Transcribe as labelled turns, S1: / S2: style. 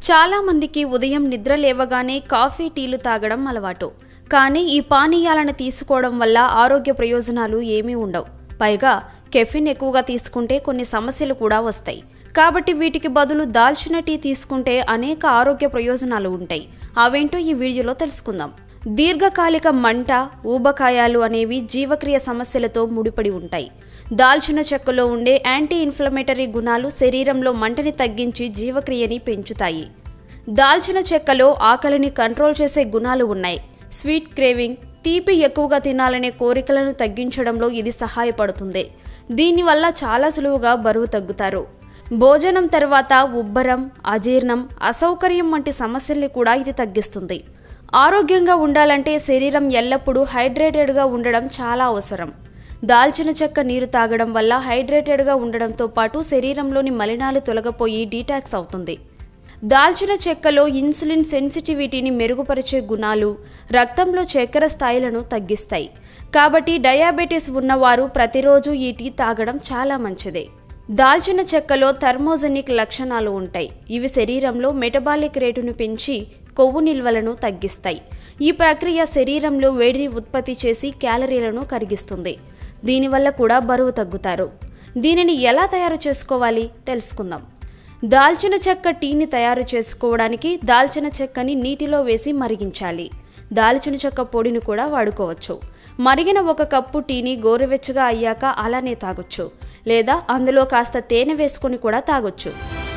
S1: చాలా మందికి ఉదయం నిద్ర లేవగానే కాఫీ టీలు తాగడం అలవాటు కానీ ఈ పానీయాలను తీసుకోవడం వల్ల ఆరోగ్య ప్రయోజనాలు ఏమీ ఉండవు పైగా కెఫిన్ ఎక్కువగా తీసుకుంటే కొన్ని సమస్యలు కూడా వస్తాయి కాబట్టి వీటికి బదులు దాల్చిన టీ తీసుకుంటే అనేక ఆరోగ్య ప్రయోజనాలు ఉంటాయి అవేంటో ఈ వీడియోలో తెలుసుకుందాం దీర్ఘకాలిక మంట ఊబకాయాలు అనేవి జీవక్రియ సమస్యలతో ముడిపడి ఉంటాయి దాల్చిన చెక్కలో ఉండే యాంటీ ఇన్ఫ్లమేటరీ గుణాలు శరీరంలో మంటని తగ్గించి జీవక్రియని పెంచుతాయి దాల్చిన చెక్కలో ఆకలిని కంట్రోల్ చేసే గుణాలు ఉన్నాయి స్వీట్ క్రేవింగ్ తీపి ఎక్కువగా తినాలనే కోరికలను తగ్గించడంలో ఇది సహాయపడుతుంది దీనివల్ల చాలా సులువుగా బరువు తగ్గుతారు భోజనం తర్వాత ఉబ్బరం అజీర్ణం అసౌకర్యం వంటి సమస్యల్ని కూడా ఇది తగ్గిస్తుంది ఆరోగ్యంగా ఉండాలంటే శరీరం ఎల్లప్పుడూ హైడ్రేటెడ్గా ఉండడం చాలా అవసరం దాల్చిన చెక్క నీరు తాగడం వల్ల హైడ్రేటెడ్గా ఉండడంతో పాటు శరీరంలోని మలినాలు తొలగపోయి డీటాక్స్ అవుతుంది దాల్చిన చెక్కలో ఇన్సులిన్ సెన్సిటివిటీని మెరుగుపరిచే గుణాలు రక్తంలో చక్కెర స్థాయిలను తగ్గిస్తాయి కాబట్టి డయాబెటీస్ ఉన్నవారు ప్రతిరోజు ఈ టీ తాగడం చాలా మంచిదే దాల్చిన చెక్కలో థర్మోజెనిక్ లక్షణాలు ఉంటాయి ఇవి శరీరంలో మెటబాలిక్ రేటును పెంచి కొవ్వు నిల్వలను తగ్గిస్తాయి ఈ ప్రక్రియ శరీరంలో వేడిని ఉత్పత్తి చేసి క్యాలరీలను కరిగిస్తుంది దీనివల్ల కూడా బరువు తగ్గుతారు దీనిని ఎలా తయారు చేసుకోవాలి తెలుసుకుందాం దాల్చిన చెక్క టీని తయారు చేసుకోవడానికి దాల్చిన చెక్కని నీటిలో వేసి మరిగించాలి దాల్చిన చెక్క పొడిని కూడా వాడుకోవచ్చు మరిగిన ఒక కప్పు టీని గోరువెచ్చగా అయ్యాక అలానే తాగొచ్చు లేదా అందులో కాస్త తేనె వేసుకొని కూడా తాగొచ్చు